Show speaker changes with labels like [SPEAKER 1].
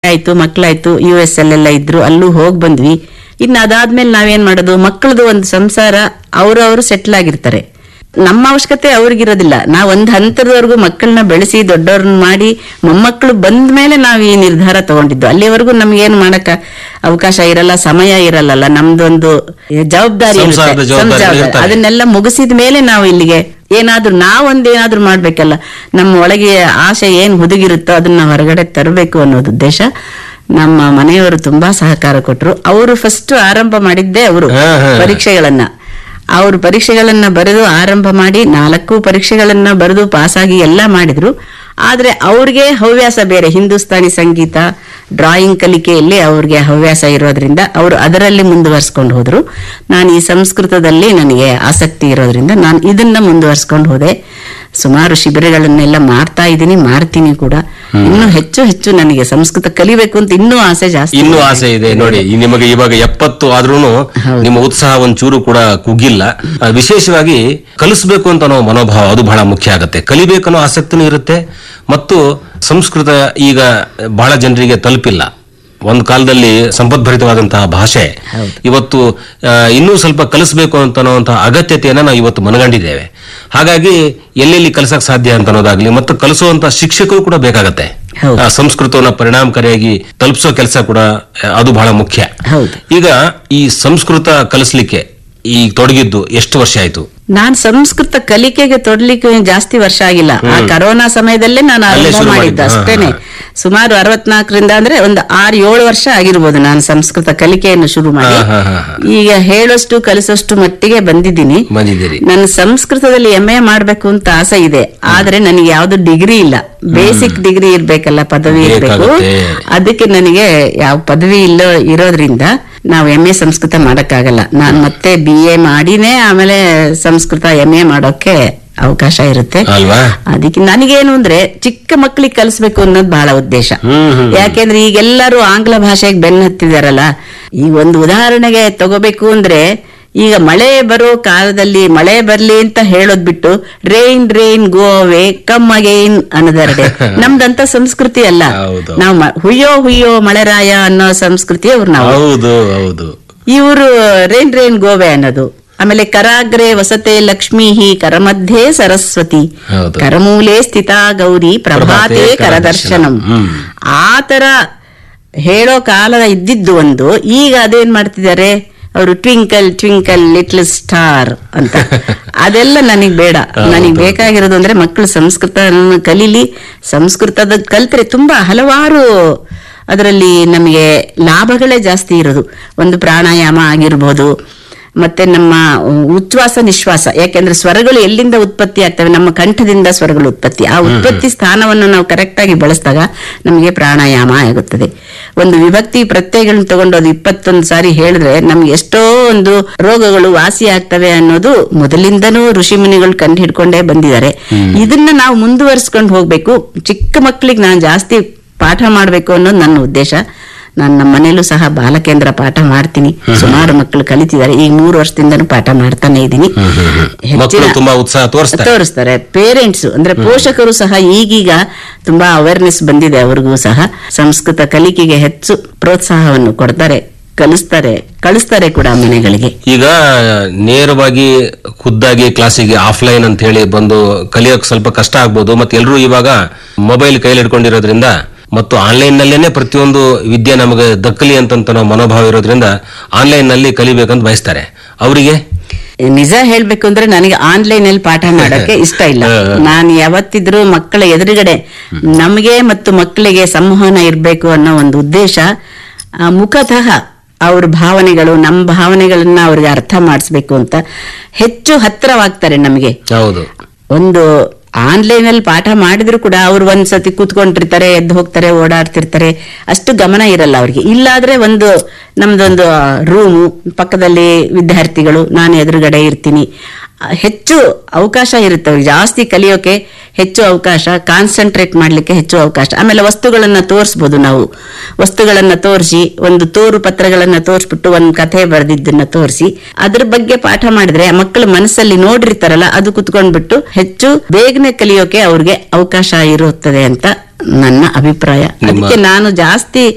[SPEAKER 1] ಮದುವೆಯಾಗಾಯ್ತು ಮಕ್ಕಳಾಯ್ತು U S ಅಲ್ಲೆಲ್ಲ ಇದ್ರು ಅಲ್ಲೂ ಹೋಗ್ ಬಂದ್ವಿ ಇನ್ನು ಅದಾದ್ಮೇಲೆ ನಾವೇನ್ ಮಾಡೋದು ಮಕ್ಕಳದು ಒಂದು ಸಂಸಾರ ಅವ್ರವ್ರು ಸೆಟ್ಲ್ ಆಗಿರ್ತಾರೆ ನಮ್ಮ ಅವಶ್ಯಕತೆ ಅವ್ರಿಗಿರೋದಿಲ್ಲ ನಾವ್ ಒಂದ್ ಹಂತದವರೆಗೂ ಮಕ್ಕಳನ್ನ ಬೆಳೆಸಿ ದೊಡ್ಡವ್ರನ್ನ ಮಾಡಿ ಮೊಮ್ಮಕ್ಕಳು ಬಂದ ಮೇಲೆ ನಾವ್ ಈ ನಿರ್ಧಾರ ತಗೊಂಡಿದ್ದು ಅಲ್ಲಿವರೆಗೂ ನಮ್ಗೆ ಏನ್ ಮಾಡಕ ಅವಕಾಶ ಇರಲ್ಲ ಸಮಯ ಇರಲ್ಲಲ್ಲ ನಮ್ದೊಂದು ಜವಾಬ್ದಾರಿ ಇರುತ್ತೆ.
[SPEAKER 2] ಸಂಸಾರದ ಜವಾಬ್ದಾರಿಗಳು
[SPEAKER 1] ಸಂಸಾರ.
[SPEAKER 2] ಇರ್ತವೆ.
[SPEAKER 1] ಅದನ್ನೆಲ್ಲ ಮುಗಿಸಿದ ಮೇಲೆ ನಾವು ಇಲ್ಲಿಗೆ ಏನಾದ್ರೂ ನಾವೊಂದ್ ಏನಾದ್ರೂ ಮಾಡ್ಬೇಕಲ್ಲ ನಮ್ಮ ಒಳಗೆ ಆಸೆ ಏನ್ ಹುದುಗಿರುತ್ತೋ ಅದನ್ನ ಹೊರಗಡೆ ತರಬೇಕು ಅನ್ನೋದು ಉದ್ದೇಶ ನಮ್ಮ ಮನೆಯವರು ತುಂಬಾ ಸಹಕಾರ ಕೊಟ್ರು ಅವರು ಫಸ್ಟ್ ಆರಂಭ ಮಾಡಿದ್ದೇ ಅವರು
[SPEAKER 2] ಹಾ, ಹಾ.
[SPEAKER 1] ಪರೀಕ್ಷೆಗಳನ್ನ ಅವರು ಪರೀಕ್ಷೆಗಳನ್ನ ಬರೆದು ಆರಂಭ ಮಾಡಿ ನಾಲ್ಕು ಪರೀಕ್ಷೆಗಳನ್ನ ಬರೆದು ಪಾಸಾಗಿ ಎಲ್ಲ ಮಾಡಿದ್ರು ಆದ್ರೆ ಅವ್ರಿಗೆ ಹವ್ಯಾಸ ಬೇರೆ ಹಿಂದೂಸ್ತಾನಿ ಸಂಗೀತ ಡ್ರಾಯಿಂಗ್ ಕಲಿಕೆಯಲ್ಲಿ ಅವ್ರಿಗೆ ಹವ್ಯಾಸ ಇರೋದ್ರಿಂದ ಅವರು ಅದರಲ್ಲಿ ಮುಂದುವರ್ಸ್ಕೊಂಡು ಹೋದ್ರು ನಾನು ಈ ಸಂಸ್ಕೃತದಲ್ಲಿ ನನಗೆ ಆಸಕ್ತಿ ಇರೋದ್ರಿಂದ ನಾನು ಇದನ್ನ ಮುಂದುವರ್ಸ್ಕೊಂಡು ಹೋದೆ ಸುಮಾರು ಶಿಬಿರಗಳನ್ನೆಲ್ಲ ಮಾಡ್ತಾ ಇದ್ದೀನಿ ಮಾಡ್ತೀನಿ ಕೂಡ ಇನ್ನೂ ಹೆಚ್ಚು ಹೆಚ್ಚು ನನಗೆ ಸಂಸ್ಕೃತ ಕಲಿಬೇಕು ಅಂತ ಇನ್ನೂ ಆಸೆ ಜಾಸ್ತಿ
[SPEAKER 2] ಇನ್ನೂ ಆಸೆ ಇದೆ ನೋಡಿ ಈ ನಿಮಗೆ ಇವಾಗ ಎಪ್ಪತ್ತು ಆದ್ರೂನು ನಿಮ್ಮ ಉತ್ಸಾಹ ಒಂಚೂರು ಕೂಡ ಕುಗ್ಗಿಲ್ಲ ಆ, ವಿಶೇಷವಾಗಿ ಕಲಿಸ್ಬೇಕು ಅಂತ ಅನ್ನೋ ಮನೋಭಾವ ಅದು ಬಹಳ ಮುಖ್ಯ ಆಗುತ್ತೆ ಕಲಿಬೇಕನ್ನೋ ಆಸಕ್ತಿನೂ ಇರುತ್ತೆ ಮತ್ತು ಸಂಸ್ಕೃತ ಈಗ ಬಹಳ ಜನರಿಗೆ ತಲುಪಿಲ್ಲ ಒಂದು ಕಾಲದಲ್ಲಿ ಸಂಪದ್ಭರಿತವಾದಂತಹ ಭಾಷೆ ಇವತ್ತು ಆ, ಇನ್ನೂ ಸ್ವಲ್ಪ ಕಲಿಸ್ಬೇಕು ಅಂತ ಅನ್ನುವಂತಹ ಅಗತ್ಯತೆಯನ್ನ ನಾವು ಇವತ್ತು ಮನಗಂಡಿದ್ದೇವೆ ಹಾಗಾಗಿ ಎಲ್ಲೆಲ್ಲಿ ಕಲಿಸಕ್ ಸಾಧ್ಯ ಅಂತ ಅನ್ನೋದಾಗ್ಲಿ ಮತ್ತು ಕಲಿಸುವಂತ ಶಿಕ್ಷಕರು ಕೂಡ ಬೇಕಾಗತ್ತೆ
[SPEAKER 1] ಹೌದು.
[SPEAKER 2] ಆ, ಸಂಸ್ಕೃತವನ್ನ ಪರಿಣಾಮಕಾರಿಯಾಗಿ ತಲುಪಿಸೋ ಕೆಲಸ ಕೂಡ ಆ, ಅದು ಬಹಳ ಮುಖ್ಯ
[SPEAKER 1] ಹೌದು.
[SPEAKER 2] ಈಗ ಈ ಸಂಸ್ಕೃತ ಕಲಿಸ್ಲಿಕ್ಕೆ ಈ ತೊಡಗಿದ್ದು ಎಷ್ಟು ವರ್ಷ ಆಯ್ತು
[SPEAKER 1] ನಾನ್ ಸಂಸ್ಕೃತ ಕಲಿಕೆಗೆ ತೊಡ್ಲಿಕ್ಕೆ ಏನ್ ಜಾಸ್ತಿ ವರ್ಷ ಆಗಿಲ್ಲ ಆ ಕರೋನಾ ಸಮಯದಲ್ಲೇ ನಾನು
[SPEAKER 2] ಅಲ್ಲೇ
[SPEAKER 1] ಆರಂಭ
[SPEAKER 2] ಶುರು
[SPEAKER 1] ಮಾಡಿದ್ದು
[SPEAKER 2] ಮಾಡಿದ್ದು.
[SPEAKER 1] ಅಷ್ಟೇನೆ
[SPEAKER 2] ಹಾ,
[SPEAKER 1] ಸುಮಾರು ಅರವತ್ನಾಲ್ಕರಿಂದ ಅಂದ್ರೆ ಒಂದು ಆರು ಏಳು ವರ್ಷ ಆಗಿರ್ಬೋದು ನಾನು ಸಂಸ್ಕೃತ ಕಲಿಕೆಯನ್ನು ಶುರು ಮಾಡಿ
[SPEAKER 2] ಹಾ, ಹಾ, ಹಾ, ಹಾ.
[SPEAKER 1] ಈಗ ಹೇಳೋಷ್ಟು ಕಲಿಸೋಷ್ಟು ಮಟ್ಟಿಗೆ ಬಂದಿದ್ದೀನಿ
[SPEAKER 2] ಬಂದಿದ್ದೀರಿ
[SPEAKER 1] ನನ್ನ ಸಂಸ್ಕೃತದಲ್ಲಿ ಎಂ ಎ ಮಾಡ್ಬೇಕು ಅಂತ ಆಸೆ ಇದೆ ಆದ್ರೆ ನನಗೆ ಯಾವ್ದು ಡಿಗ್ರಿ ಇಲ್ಲ ಬೇಸಿಕ್ ಡಿಗ್ರಿ ಇರ್ಬೇಕಲ್ಲ ಪದವಿ ಇರ್ಬೇಕು
[SPEAKER 2] ಬೇಕಾಗುತ್ತೆ.
[SPEAKER 1] ಅದಕ್ಕೆ ನನಗೆ ಯಾವ ಪದವಿ ಇಲ್ಲ ಇರೋದ್ರಿಂದ ನಾವು ಎಂ ಎ ಸಂಸ್ಕೃತ ಮಾಡಕ್ಕಾಗಲ್ಲ ನಾನ್ ಮತ್ತೆ ಬಿ ಎ ಮಾಡಿನೇ ಆಮೇಲೆ ಸಂಸ್ಕೃತ ಎಂ ಎ ಮಾಡೋಕೆ ಅವಕಾಶ ಇರುತ್ತೆ
[SPEAKER 2] ಅಲ್ವಾ
[SPEAKER 1] ಅದಕ್ಕೆ ನನಗೇನು ಅಂದ್ರೆ ಚಿಕ್ಕ ಮಕ್ಕಳಿಗೆ ಕಲಿಸ್ಬೇಕು ಅನ್ನೋದು ಬಹಳ ಉದ್ದೇಶ
[SPEAKER 2] ಹ್ಮ್, ಹ್ಮ್.
[SPEAKER 1] ಯಾಕೆಂದ್ರೆ ಈಗೆಲ್ಲರೂ ಆಂಗ್ಲ ಭಾಷೆಗೆ ಬೆನ್ನು ಹತ್ತಿದಾರಲ್ಲ ಈಗ ಒಂದು ಉದಾಹರಣೆಗೆ ತಗೋಬೇಕು ಅಂದ್ರೆ ಈಗ ಮಳೆ ಬರೋ ಕಾಲದಲ್ಲಿ ಮಳೆ ಬರ್ಲಿ ಅಂತ ಹೇಳೋದ್ ಬಿಟ್ಟು rain rain go away come again ಅನ್ನೋದರಡೆ ನಮ್ದಂತ ಸಂಸ್ಕೃತಿ ಅಲ್ಲ
[SPEAKER 2] ಹೌದು.
[SPEAKER 1] ನಾವು ಮ- ಹುಯ್ಯೋ ಹುಯ್ಯೋ ಮಳೆರಾಯ ಅನ್ನೋ ಸಂಸ್ಕೃತಿ ಅವ್ರು ನಾವು
[SPEAKER 2] ಹೌದು ಹೌದು
[SPEAKER 1] ಇವರು ರೈನ್ ರೈನ್ ಗೋವೆ ಅನ್ನೋದು ಆಮೇಲೆ ಕರಾಗ್ರೆ ವಸತೆ ಲಕ್ಷ್ಮೀ ಕರಮಧ್ಯೆ ಸರಸ್ವತಿ
[SPEAKER 2] ಹೌದು.
[SPEAKER 1] ಕರಮೂಲೆ ಸ್ಥಿತ ಗೌರಿ ಪ್ರಭಾತೆ
[SPEAKER 2] ಪ್ರಭಾತೆ
[SPEAKER 1] ಕರದರ್ಶನಂ
[SPEAKER 2] ಹ್ಮ್.
[SPEAKER 1] ಆ ತರ ಹೇಳೋ ಕಾಲ ಇದ್ದಿದ್ದು ಒಂದು ಈಗ ಅದೇನ್ ಮಾಡ್ತಿದ್ದಾರೆ ಅವರು ಟ್ವಿಂಕಲ್ ಟ್ವಿಂಕಲ್ ಲಿಟ್ಲ್ ಸ್ಟಾರ್ ಅಂತ ಅದೆಲ್ಲ ನನಗ್ ಬೇಡ ನನಗ್ ಬೇಕಾಗಿರೋದು ಅಂದ್ರೆ ಮಕ್ಕಳು ಸಂಸ್ಕೃತ ಕಲೀಲಿ ಸಂಸ್ಕೃತದ ಕಲ್ತ್ರೆ ತುಂಬಾ ಹಲವಾರು ಅದರಲ್ಲಿ ನಮಗೆ ಲಾಭಗಳೇ ಜಾಸ್ತಿ ಇರೋದು ಒಂದು ಪ್ರಾಣಾಯಾಮ ಆಗಿರ್ಬೋದು ಮತ್ತೆ ನಮ್ಮ ಉಚ್ಛ್ವಾಸ ನಿಶ್ವಾಸ ಯಾಕೆಂದ್ರೆ ಸ್ವರಗಳು ಎಲ್ಲಿಂದ ಉತ್ಪತ್ತಿ ಆಗ್ತವೆ ನಮ್ಮ ಕಂಠದಿಂದ ಸ್ವರಗಳು ಉತ್ಪತ್ತಿ ಆ ಉತ್ಪತ್ತಿ ಸ್ಥಾನವನ್ನು ನಾವು ಕರೆಕ್ಟ್ ಆಗಿ ಬಳಸಿದಾಗ ನಮಗೆ ಪ್ರಾಣಾಯಾಮ ಆಗುತ್ತದೆ ಒಂದು ವಿಭಕ್ತಿ ಪ್ರತ್ಯಯಗಳನ್ನ ತಗೊಂಡು ಅದು ಇಪ್ಪತ್ತೊಂದು ಸಾರಿ ಹೇಳಿದ್ರೆ ನಮ್ಗೆ ಎಷ್ಟೋ ಒಂದು ರೋಗಗಳು ವಾಸಿ ಆಗ್ತವೆ ಅನ್ನೋದು ಮೊದಲಿಂದನೂ ಋಷಿ ಮುನಿಗಳು ಕಂಡು ಹಿಡ್ಕೊಂಡೇ ಬಂದಿದ್ದಾರೆ ಇದನ್ನ ನಾವು ಮುಂದುವರಿಸ್ಕೊಂಡು ಹೋಗ್ಬೇಕು ಚಿಕ್ಕ ಮಕ್ಕಳಿಗೆ ನಾನು ಜಾಸ್ತಿ ಪಾಠ ಮಾಡ್ಬೇಕು ಅನ್ನೋದು ನನ್ನ ಉದ್ದೇಶ ನಾನು ನಮ್ಮ ಮನೇಲೂ ಸಹ ಬಾಲಕೇಂದ್ರ ಪಾಠ ಮಾಡ್ತೀನಿ ಸುಮಾರು ಮಕ್ಕಳು ಕಲಿತಿದ್ದಾರೆ ಈಗ ಮೂರು ವರ್ಷದಿಂದನೂ ಪಾಠ ಮಾಡ್ತಾನೆ ಇದ್ದೀನಿ
[SPEAKER 2] ಮಕ್ಕಳು ತುಂಬಾ ಉತ್ಸಾಹ ತೋರಿಸ್ತಾರೆ
[SPEAKER 1] ತೋರಿಸ್ತಾರೆ ಪೇರೆಂಟ್ಸ್ ಅಂದ್ರೆ ಪೋಷಕರು ಸಹ ಈಗೀಗ ತುಂಬಾ ಅವೇರ್ನೆಸ್ ಬಂದಿದೆ ಅವ್ರಿಗೂ ಸಹ ಸಂಸ್ಕೃತ ಕಲಿಕೆಗೆ ಹೆಚ್ಚು ಪ್ರೋತ್ಸಾಹವನ್ನು ಕೊಡ್ತಾರೆ ಕಲಿಸ್ತಾರೆ ಕಳಿಸ್ತಾರೆ ಕೂಡ ಮನೆಗಳಿಗೆ
[SPEAKER 2] ಈಗ ನೇರವಾಗಿ ಖುದ್ದಾಗಿ ಕ್ಲಾಸಿಗೆ ಆಫ್ಲೈನ್ ಅಂತ ಹೇಳಿ ಬಂದು ಕಲಿಯೋಕ್ ಸ್ವಲ್ಪ ಕಷ್ಟ ಆಗ್ಬೋದು ಮತ್ತೆ ಎಲ್ಲರೂ ಇವಾಗ ಮೊಬೈಲ್ ಕೈಲಿ ಹಿಡ್ಕೊಂಡಿರೋದ್ರಿಂದ ಮತ್ತು ಆನ್ಲೈನ್ ನಲ್ಲೇನೆ ಪ್ರತಿಯೊಂದು ವಿದ್ಯೆ ನಮಗೆ ದಕ್ಕಲಿ ಅಂತಂತ ನಾವು ಮನೋಭಾವ ಇರೋದ್ರಿಂದ ಆನ್ಲೈನ್ ನಲ್ಲಿ ಕಲಿಬೇಕಂತ ಬಯಸ್ತಾರೆ ಅವರಿಗೆ
[SPEAKER 1] ನಿಜ ಹೇಳ್ಬೇಕು ಅಂದ್ರೆ ನನಗೆ ಆನ್ಲೈನ್ ಅಲ್ಲಿ ಪಾಠ ಮಾಡಕ್ಕೆ ಇಷ್ಟ ಇಲ್ಲ ನಾನು ಯಾವತ್ತಿದ್ರೂ ಮಕ್ಕಳ ಎದುರುಗಡೆ ನಮಗೆ ಮತ್ತು ಮಕ್ಕಳಿಗೆ ಸಂವಹನ ಇರಬೇಕು ಅನ್ನೋ ಒಂದು ಉದ್ದೇಶ ಆ, ಮುಖತಃ ಅವ್ರ ಭಾವನೆಗಳು ನಮ್ಮ ಭಾವನೆಗಳನ್ನ ಅವ್ರಿಗೆ ಅರ್ಥ ಮಾಡಿಸ್ಬೇಕು ಅಂತ ಹೆಚ್ಚು ಹತ್ತಿರವಾಗ್ತಾರೆ ನಮಗೆ
[SPEAKER 2] ಹೌದು
[SPEAKER 1] ಒಂದು ಆನ್ಲೈನ್ ಅಲ್ಲಿ ಪಾಠ ಮಾಡಿದ್ರು ಕೂಡ ಅವ್ರು ಒಂದ್ಸತಿ ಕೂತ್ಕೊಂಡಿರ್ತಾರೆ ಎದ್ದು ಹೋಗ್ತಾರೆ ಓಡಾಡ್ತಿರ್ತಾರೆ ಅಷ್ಟು ಗಮನ ಇರಲ್ಲ ಅವ್ರಿಗೆ ಇಲ್ಲಾದ್ರೆ ಒಂದು ನಮ್ದೊಂದು ರೂಮು ಪಕ್ಕದಲ್ಲಿ ವಿದ್ಯಾರ್ಥಿಗಳು ನಾನು ಎದುರುಗಡೆ ಇರ್ತೀನಿ ಆ, ಹೆಚ್ಚು ಅವಕಾಶ ಇರುತ್ತೆ ಅವ್ರಿಗೆ ಜಾಸ್ತಿ ಕಲಿಯೋಕೆ ಹೆಚ್ಚು ಅವಕಾಶ ಕಾನ್ಸಂಟ್ರೇಟ್ ಮಾಡ್ಲಿಕ್ಕೆ ಹೆಚ್ಚು ಅವಕಾಶ ಆಮೇಲೆ ವಸ್ತುಗಳನ್ನ ತೋರಿಸ್ಬೋದು ನಾವು ವಸ್ತುಗಳನ್ನ ತೋರಿಸಿ ಒಂದು ತೋರು ಪತ್ರಗಳನ್ನ ತೋರಿಸ್ಬಿಟ್ಟು ಒಂದು ಕಥೆ ಬರೆದಿದ್ದನ್ನ ತೋರಿಸಿ ಅದ್ರ ಬಗ್ಗೆ ಪಾಠ ಮಾಡಿದ್ರೆ ಮಕ್ಕಳ ಮನಸ್ಸಲ್ಲಿ ನೋಡಿರ್ತಾರಲ್ಲ ಅದು ಕುತ್ಕೊಂಡ್ಬಿಟ್ಟು ಹೆಚ್ಚು ಬೇಗನೆ ಕಲಿಯೋಕೆ ಅವ್ರಿಗೆ ಅವಕಾಶ ಇರುತ್ತದೆ ಅಂತ ನನ್ನ ಅಭಿಪ್ರಾಯ ಅದಕ್ಕೆ ನಾನು ಜಾಸ್ತಿ